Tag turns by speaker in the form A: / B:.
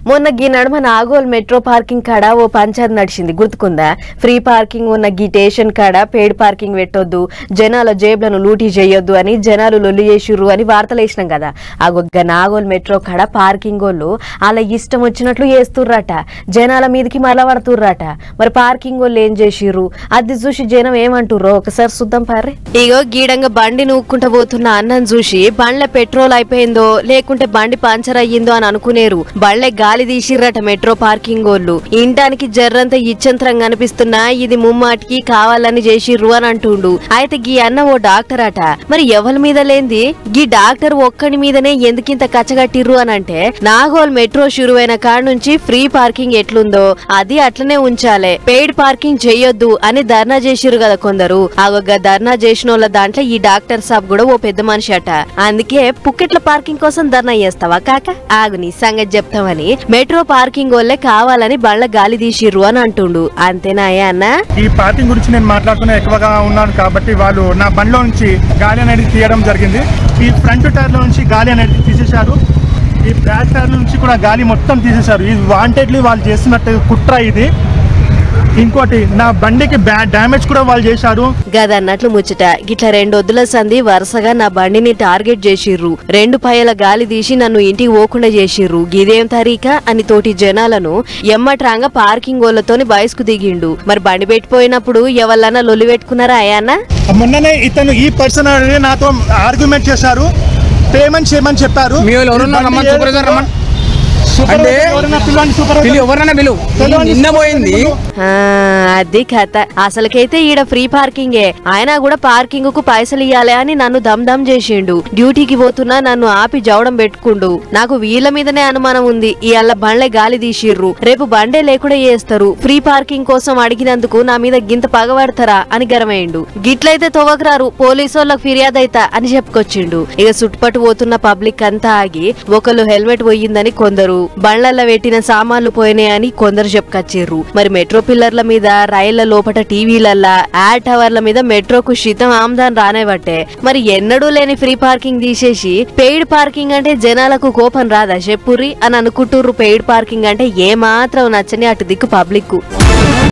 A: మొన్న గీ నడుమ Nagole metro parking కాడ ఓ పంచాయతీ నడిచింది గుర్తుకుందా ఫ్రీ పార్కింగ్ ఉన్న గీ స్టేషన్ కాడ పెయిడ్ పార్కింగ్ పెట్టొద్దు జనాల జేబులను లూటీ చేయొద్దు అని జనాలు లొల్లి చేసిర్రు అని వార్తలు వేసినాం కదా ఆ గొగ్గ నాగోల్ మెట్రో కాడ పార్కింగ్ వాళ్ళు అలా ఇష్టం వచ్చినట్లు చేస్తుర్రట జనాల మీదకి మలవడుతుర్రట మరి పార్కింగ్ వాళ్ళు ఏం చేసిర్రు అది చూసి జనం ఏమంటుర్రో ఒకసారి చూద్దాం పారే ఇగో గీడంగా బండి నూక్కుంటా పోతున్న అన్నం చూసి బండ్ల పెట్రోల్ అయిపోయిందో లేకుంటే బండి పంచర్ అయ్యిందో అని అనుకునేరు బళ్ళే గాలి తీసిర్రట మెట్రో పార్కింగ్ వాళ్ళు ఇంటానికి జర్రంత ఇచ్చంతరం కనిపిస్తున్నా ఇది ముమ్మాటికి కావాలని చేసిర్రు అని అంటుండు అయితే గీ అన్న ఓ డాక్టర్ అట మరి ఎవరి మీద లేంది గీ డాక్టర్ ఒక్కడి మీదనే ఎందుకింత కచ్చగట్టిర్రు అని అంటే నాగోల్ మెట్రో షురువైన కాడ నుంచి ఫ్రీ పార్కింగ్ ఎట్లుందో అది అట్లనే ఉంచాలే పెయిడ్ పార్కింగ్ చెయ్యొద్దు అని ధర్నా చేసిర్రు కదా కొందరు ఆగొగ్గ ధర్నా చేసిన వాళ్ళ దాంట్లో ఈ డాక్టర్ సాబ్ కూడా ఓ పెద్ద మనిషి అట అందుకే పుక్కెట్ల పార్కింగ్ కోసం ధర్నా చేస్తావా కాక ఆగు నీ సంగతి చెప్తామని మెట్రో పార్కింగ్ వాళ్ళే కావాలని బళ్ళ గాలి తీసిర్రు అని అంటుండు అంతేనా అయ్యా అన్న
B: ఈ పార్కింగ్ గురించి నేను మాట్లాడుతూనే ఎక్కువగా ఉన్నాను కాబట్టి వాళ్ళు నా బండిలో నుంచి గాలి అనేది తీయడం జరిగింది ఈ ఫ్రంట్ టైర్లో నుంచి గాలి అనేది తీసేశారు ఈ బ్యాక్ టైర్ నుంచి కూడా గాలి మొత్తం తీసేశారు ఇది వాంటెడ్లీ వాళ్ళు చేస్తున్నట్టు కుట్ర ఇది ఇంకోటి నా బండికి బ్యా డ్యామేజ్ కూడా వాళ్ళు చేశారు
A: గదన్నట్లు ముచ్చట గిట్ల రెండు వద్దుల సంధి వరుసగా నా బండిని టార్గెట్ చేసిర్రు రెండు పయల గాలి తీసి నన్ను ఇంటికి పోకుండా చేసిర్రు గిదేం తరీక అని తోటి జనాలను ఎమ్మట్రాంగ పార్కింగ్ వాళ్ళతోని బయసుకు దిగిండు మరి బండి పెట్టిపోయినప్పుడు ఎవరన్నా లొల్లి పెట్టుకున్నారా అయ్యాన్న
B: మొన్ననే ఇతను ఈ పర్సన్ అనేది నాతో ఆర్గ్యుమెంట్ చేశారు పేమెంట్ చేయమని చెప్పారు
C: మీ వాళ్ళు ఎవరున్నా
B: ఈ బండి
C: రమ్మని సూపర్వైజర్ రమ్మని.
B: సూపర్వైజర్
C: అంటే
B: ఎవరైనా పిలవండి సూపర్వైజర్.
C: పిలు ఎవరన్నా పిలువు
B: పిలవండి
C: నిన్న
B: సూపర్వైజర్
C: పోయింది
B: పిలువు.
A: ఆ, అది కథ అసలుకైతే ఈడ ఫ్రీ పార్కింగే ఆయన కూడా పార్కింగ్ కు పైసలు ఇయ్యాలి అని నన్ను దమ్ దమ్ చేసిండు డ్యూటీకి పోతున్నా నన్ను ఆపి జవడం పెట్టుకుండు నాకు వీళ్ళ మీదనే అనుమానం ఉంది ఇవాళ బండ్లే గాలి తీసిర్రు రేపు బండే లేకుండా చేస్తారు ఫ్రీ పార్కింగ్ కోసం అడిగినందుకు నా మీద గింత పగబడతారా అని గరమైండు గిట్లయితే తొవకరారు పోలీసు వాళ్ళకి ఫిర్యాదు అయితా అని చెప్పుకొచ్చిండు ఇక చుట్టుపట్టు పోతున్న పబ్లిక్ అంతా ఆగి ఒకళ్ళు హెల్మెట్ పోయిందని కొందరు బండ్లల్లో పెట్టిన సామాన్లు పోయినాయని కొందరు చెప్పుకొచ్చిర్రు మరి మెట్రో పిల్లర్ల మీద రైళ్ల లోపట టీవీలల్లా యాడ్ టవర్ల మీద మెట్రోకు శీతం ఆమ్దాన్ రానేవట్టే మరి ఎన్నడూ లేని ఫ్రీ పార్కింగ్ తీసేసి పెయిడ్ పార్కింగ్ అంటే జనాలకు కోపం రాదా చెప్పుర్రి అని అనుకుంటుర్రు పెయిడ్ పార్కింగ్ అంటే ఏ మాత్రం నచ్చని అటు దిక్కు పబ్లిక్